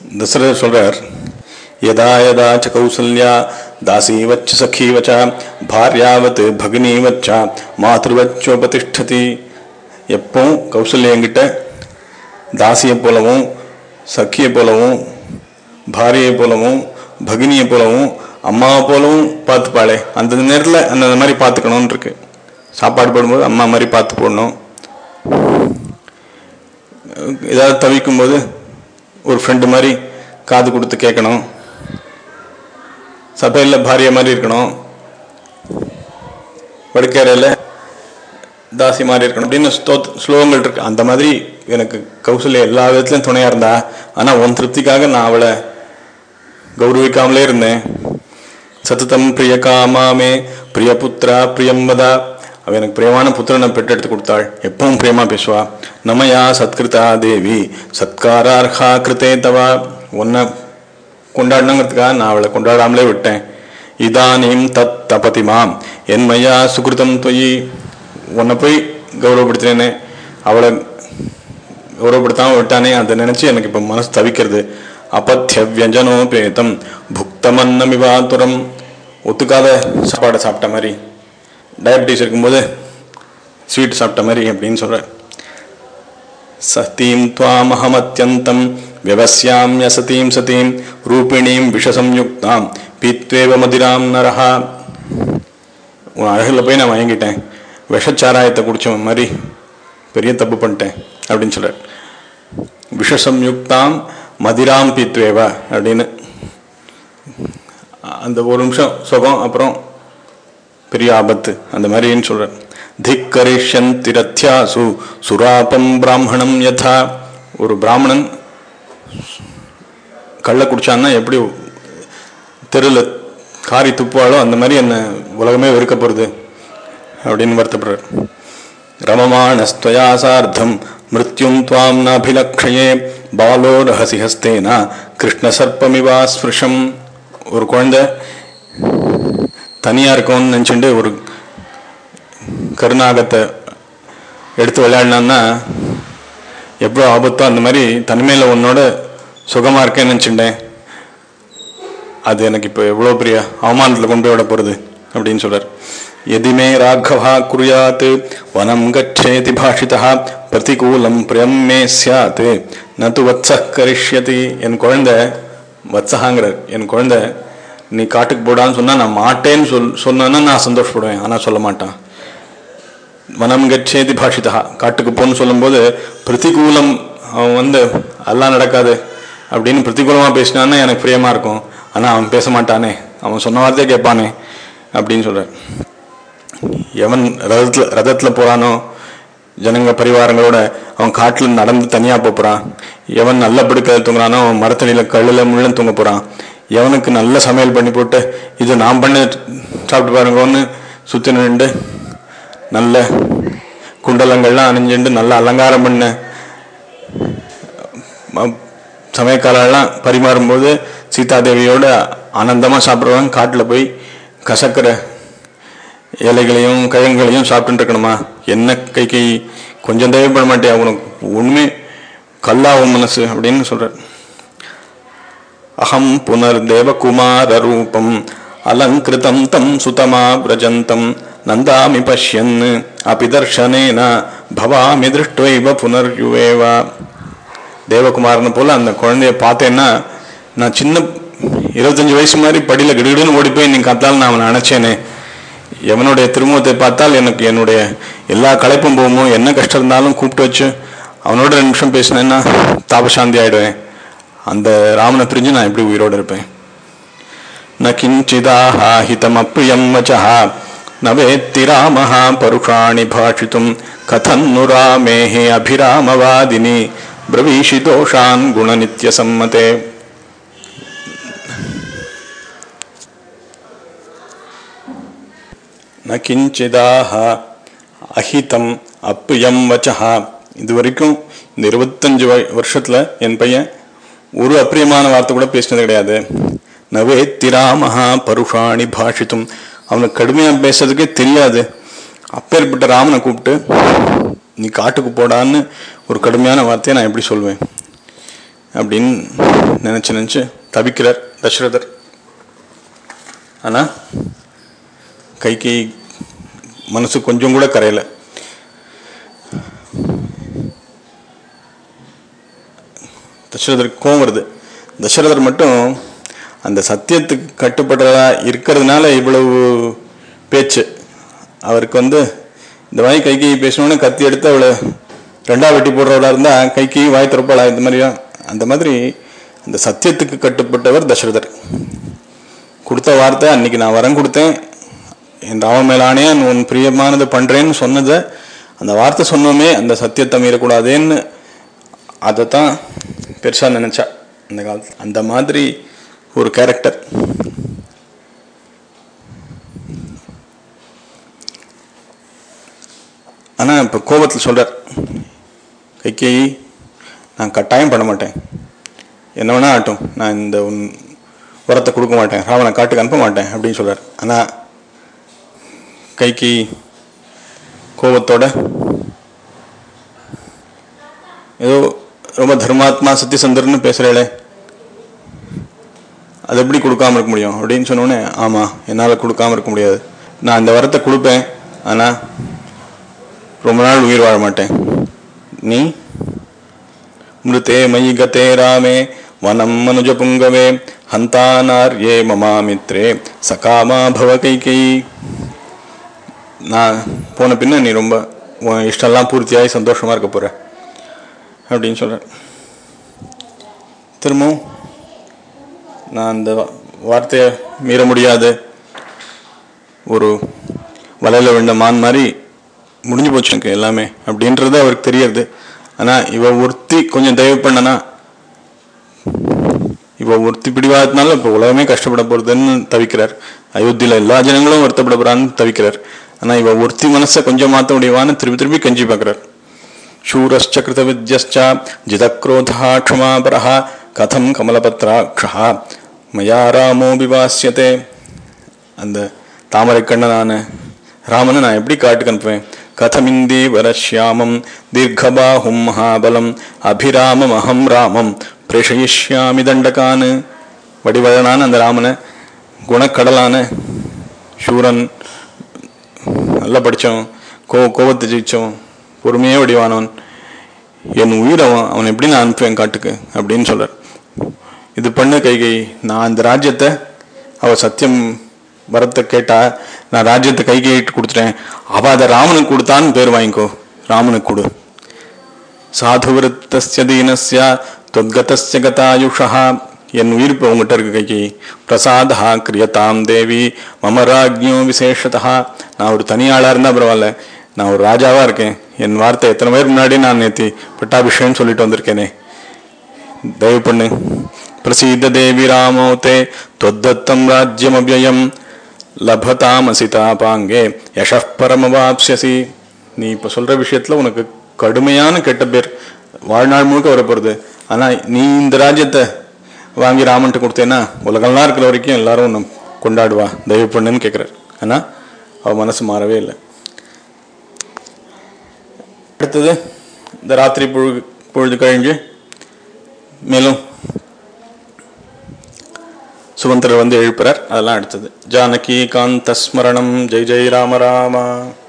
தசரதர் சொல்றார் யதா யதா ச கௌசல்யா தாசீவச்ச சಖீவச்ச பாரியாவத் பகினீவச்ச மாதృவச்சோபதிஷ்டதி எப்பவும் கௌசல்யா என்கிட்ட தாசியை போலவும் சக்கியை போலவும் பாரியை போலவும் பகினியை போலவும் அம்மாவை போலவும் பார்த்துப்பாளே அந்த நேரத்தில் அந்த மாதிரி பார்த்துக்கணும்னு இருக்கு சாப்பாடு போடும்போது அம்மா மாதிரி பார்த்து போடணும் ஏதாவது தவிக்கும் போது ஒரு ஃப்ரெண்டு மாதிரி காது கொடுத்து கேட்கணும் சபையில் பாரிய மாதிரி இருக்கணும் படுக்கையறையில் தாசி மாதிரி இருக்கணும் அப்படின்னு ஸ்தோத் ஸ்லோகங்கள் இருக்கு அந்த மாதிரி எனக்கு கௌசல்யா எல்லா விதத்துலையும் துணையாக இருந்தா ஆனால் உன் திருப்திக்காக நான் அவளை கௌரவிக்காமலே இருந்தேன் சத்ததம் பிரிய காமாமே பிரிய புத்திரா பிரியம் வதா அவ எனக்கு பிரியமான புத்திரனை பெற்றெடுத்து கொடுத்தாள் எப்பவும் பிரியமா பேசுவா நமயா சத்கிருதா தேவி சத்காரார்ஹா கிருத்தே தவா உன்னை கொண்டாடணுங்கிறதுக்காக நான் அவளை கொண்டாடாமலே விட்டேன் இதானீம் தத் தபதிமாம் என்மையா சுகிருதம் தொயி உன்னை போய் கௌரவப்படுத்தினேனே அவளை கௌரவப்படுத்தாம விட்டானே அதை நினைச்சு எனக்கு இப்ப மனசு தவிக்கிறது அபத்திய வியஞ்சனோபேதம் புக்தமன்னமிவாத்துரம் ஒத்துக்காத சாப்பாடை சாப்பிட்ட மாதிரி டயபிட்டிஸ் இருக்கும்போது ஸ்வீட் சாப்பிட்ட மாதிரி அப்படின்னு சொல்ற சதீம் துவாமஹமத்யந்தம் வியவஸ்யாம் யசதீம் சதீம் ரூபிணீம் விஷசம்யுக்தாம் பீத்வேவ மதிராம் நரஹா உன் அழகில் போய் நான் வாங்கிட்டேன் விஷச்சாராயத்தை குடிச்சவன் மாதிரி பெரிய தப்பு பண்ணிட்டேன் அப்படின்னு சொல்ற விஷசம்யுக்தாம் மதிராம் பீத்வேவ அப்படின்னு அந்த ஒரு நிமிஷம் சுகம் அப்புறம் பெரிய ஆபத்து அந்த மாதிரின்னு சொல்ற திக்கரிஷன் திரத்யாசு சுராபம் பிராமணம் யதா ஒரு பிராமணன் கள்ள குடிச்சான்னா எப்படி தெருவில் காரி துப்புவாளோ அந்த மாதிரி என்ன உலகமே வெறுக்க போகிறது அப்படின்னு வருத்தப்படுறார் ரமமாணஸ்துவயா சார்த்தம் மிருத்யும் துவாம் நாபிலக்ஷயே பாலோ ரகசி ஹஸ்தேனா கிருஷ்ணசர்ப்பமிவா ஸ்பிருஷம் ஒரு குழந்தை தனியாக இருக்கும்னு நினச்சிட்டு ஒரு கருநாகத்தை எடுத்து விளையாடினான்னா எவ்வளோ ஆபத்தோ அந்த மாதிரி தனிமையில் உன்னோட சுகமாக இருக்கேன்னு நினச்சிட்டேன் அது எனக்கு இப்போ எவ்வளோ பெரிய அவமானத்தில் கொண்டு போய் விட போகிறது அப்படின்னு சொல்றார் எதிமே ராகவா குரியாத் வனம் கச்சேதி பாஷிதா பிரதிகூலம் பிரியம் மே சியாத் நது வத்ச கரிஷ்யதி என் குழந்தை வத்சகாங்கிறார் என் குழந்தை நீ காட்டுக்கு போடான்னு சொன்னா நான் மாட்டேன்னு சொல் சொன்னா நான் சந்தோஷப்படுவேன் ஆனால் சொல்ல மாட்டான் வனம் கச்சேதி பாஷிதா காட்டுக்கு போன்னு சொல்லும்போது பிரதிகூலம் அவன் வந்து எல்லாம் நடக்காது அப்படின்னு பிரதிகூலமாக பேசினான்னா எனக்கு பிரியமா இருக்கும் ஆனால் அவன் பேச மாட்டானே அவன் சொன்ன வார்த்தையே கேட்பானே அப்படின்னு சொல்றார் எவன் ரதத்தில் ரதத்தில் போறானோ ஜனங்க பரிவாரங்களோட அவன் காட்டில் நடந்து தனியாக போகிறான் எவன் நல்ல படுக்க தூங்குறானோ அவன் மரத்தடியில் கல்லில் முள்ள தூங்க போகிறான் எவனுக்கு நல்ல சமையல் பண்ணி போட்டு இது நான் பண்ண சாப்பிட்டு பாருங்கன்னு சுற்றி நின்று நல்ல குண்டலங்கள்லாம் அணிஞ்சுண்டு நல்ல அலங்காரம் பண்ண ம- சமயக்காலெல்லாம் பரிமாறும்போது சீதாதேவியோட ஆனந்தமாக சாப்பிடுவாங்க காட்டில் போய் கசக்கிற இலைகளையும் கிழங்குகளையும் சாப்பிட்டுட்டு இருக்கணுமா என்ன கை கை கொஞ்சம் தேவைப்பட மாட்டியா உனக்கு உண்மை கல்லாவும் மனசு அப்படின்னு சொல்றார் அகம் புனர் தேவகுமார ரூபம் அலங்கிருதம் தம் சுதமா பிரஜந்தம் நந்தாமி பஷ்யன் அபி தர்ஷனேன பவாமி திருஷ்டுவைவ புனர்யுவேவா தேவகுமாரனை போல அந்த குழந்தைய பார்த்தேன்னா நான் சின்ன இருபத்தஞ்சு வயசு மாதிரி படியில கிடுகிடுன்னு ஓடி போய் நீ கத்தால் நான் அவனை நினைச்சேனே எவனுடைய திருமுகத்தை பார்த்தால் எனக்கு என்னுடைய எல்லா களைப்பும் போகுமோ என்ன கஷ்டம் இருந்தாலும் கூப்பிட்டு வச்சு அவனோட ரெண்டு நிமிஷம் பேசினேன்னா தாபசாந்தி ஆயிடுவேன் அந்த ராமனை பிரிஞ்சு நான் எப்படி உயிரோடு இருப்பேன் ந கிஞ்சிதாஹிதமப்ரியம் வச்சः न वेत्ति रामः परुषाणि भाषितुं कथन्नु रामेः अभिरामवादिनि ब्रवीषि दोषान् गुणनित्यसम्मते ந கிஞ்சிதாக அஹிதம் அப்பியம் வச்சஹா இது வரைக்கும் இந்த இருபத்தஞ்சு வ- வருஷத்துல என் பையன் ஒரு அப்பிரியமான வார்த்தை கூட பேசினது கிடையாது நவேத்தி ராமஹா பருஷாணி பாஷித்தும் அவனுக்கு கடுமையா பேசுறதுக்கே தெரியாது அப்பேற்பட்ட ராமனை கூப்பிட்டு நீ காட்டுக்கு போடான்னு ஒரு கடுமையான வார்த்தையை நான் எப்படி சொல்வேன் அப்படின்னு நினைச்சு நினைச்சு தவிக்கிறார் தசரதர் ஆனா கைகை மனசு கொஞ்சம் கூட கரையல தசரதருக்கு கோவம் வருது தசரதர் மட்டும் அந்த சத்தியத்துக்கு கட்டுப்படுறதா இருக்கிறதுனால இவ்வளவு பேச்சு அவருக்கு வந்து இந்த மாதிரி கைகை பேசணும்னு கத்தி எடுத்து அவளை ரெண்டா வெட்டி போடுறவளா இருந்தா கைகை வாய் திறப்பாளா இந்த மாதிரியா அந்த மாதிரி அந்த சத்தியத்துக்கு கட்டுப்பட்டவர் தசரதர் கொடுத்த வார்த்தை அன்னைக்கு நான் வரம் கொடுத்தேன் என் ராம மேலானே உன் பிரியமானது பண்றேன்னு சொன்னதை அந்த வார்த்தை சொன்னோமே அந்த சத்தியத்தை மீறக்கூடாதேன்னு அதைத்தான் பெருசா நினைச்சா அந்த காலத்துல அந்த மாதிரி ஒரு கேரக்டர் ஆனா இப்ப கோபத்தில் சொல்றார் கைகேயி நான் கட்டாயம் பண்ண மாட்டேன் என்ன வேணா ஆட்டும் நான் இந்த உன் உரத்தை கொடுக்க மாட்டேன் ராவணை காட்டுக்கு அனுப்ப மாட்டேன் அப்படின்னு சொல்றார் ஆனா கைகி கோபத்தோட ஏதோ ரொம்ப தர்மாத்மா சத்தியசந்தர்னு பேசுறேளே அது எப்படி கொடுக்காம இருக்க முடியும் அப்படின்னு சொன்னோடனே ஆமா என்னால கொடுக்காம இருக்க முடியாது நான் இந்த வரத்தை கொடுப்பேன் ஆனா ரொம்ப நாள் உயிர் வாழ மாட்டேன் நீ மிருதே மயி கதே ராமே வனம் மனுஜ புங்கவே ஹந்தானார்யே மமாமித்ரே சகாமா பவ கைகை நான் போன பின்ன நீ ரொம்ப உன் இஷ்டம்லாம் பூர்த்தியாகி சந்தோஷமா இருக்க போற அப்படின்னு சொல்றேன் திரும்பவும் நான் அந்த வார்த்தையை மீற முடியாது ஒரு வலையில விழுந்த மான் மாதிரி முடிஞ்சு போச்சு எனக்கு எல்லாமே அப்படின்றது அவருக்கு தெரியுது ஆனா இவ ஒருத்தி கொஞ்சம் தயவு பண்ணனா இவ ஒருத்தி பிடிவாதத்தினால இப்ப உலகமே கஷ்டப்பட போறதுன்னு தவிக்கிறார் அயோத்தியில எல்லா ஜனங்களும் வருத்தப்பட போறான்னு தவிக்கிறார் ஆனா இவ ஒருத்தி மனசை கொஞ்சம் மாத்த முடியுவான்னு திருப்பி திருப்பி கஞ்சி பார்க்கிறார் शूरश्च कृतविद्यश्च जितक्रोधः क्षमापरः कथं கமலபத்ராட்சா மயா ராமோ விவாசியதே அந்த தாமரை கண்ணனான ராமனை நான் எப்படி காட்டுக்கு அனுப்புவேன் கதமிந்தி வரஷ்யாமம் தீர்க்கபாஹும் மகாபலம் அபிராமம் அகம் ராமம் பிரேஷயிஷ்யாமி தண்டகான்னு வடிவழனான அந்த ராமனை குணக்கடலான சூரன் நல்லா படித்தவன் கோ கோபத்தை ஜெயிச்சவன் பொறுமையே வடிவானவன் என் உயிர் அவன் அவன் எப்படி நான் அனுப்புவேன் காட்டுக்கு அப்படின்னு சொல்றார் இது பண்ண கைகை நான் அந்த ராஜ்யத்தை அவ சத்தியம் வரத்தை கேட்டா நான் ராஜ்யத்தை கைகையிட்டு கொடுத்துட்டேன் அவ அதை ராமனுக்கு கொடுத்தான்னு பேர் வாங்கிக்கோ ராமனுக்கு கொடு சாதுவிருத்தஸ்ய தீனஸ்ய தொத்கதஸ்ய கதாயுஷா என் உயிர் இப்போ உங்ககிட்ட இருக்கு கைகை பிரசாதா கிரியதாம் தேவி மம ராஜ்யோ விசேஷதா நான் ஒரு தனியாளா இருந்தா பரவாயில்ல நான் ஒரு ராஜாவா இருக்கேன் என் வார்த்தை எத்தனை பேர் முன்னாடி நான் நேத்தி பட்டாபிஷேகம் சொல்லிட்டு வந்திருக்கேனே தயவு பண்ணு பிரசீத தேவி ராமோதே தொத்தத்தம் ராஜ்யம் அவ்யயம் லபதாமசிதா பாங்கே யஷ பரமவாப்சியசி நீ இப்ப சொல்ற விஷயத்துல உனக்கு கடுமையான கெட்ட பேர் வாழ்நாள் முழுக்க வரப்போறது ஆனா நீ இந்த ராஜ்யத்தை வாங்கி ராமன்ட்டு கொடுத்தேன்னா உலகம்லாம் இருக்கிற வரைக்கும் எல்லாரும் உன்னை கொண்டாடுவா தயவு பண்ணுன்னு கேட்கிறார் ஆனா அவ மனசு மாறவே இல்லை அடுத்தது இந்த ராத்திரி பொழுது பொழுது கழிஞ்சு மேலும் சுமந்திரர் வந்து எழுப்புறார் அதெல்லாம் அடுத்தது ஜானகி காந்த ஸ்மரணம் ஜெய் ஜெய் ராம ராமா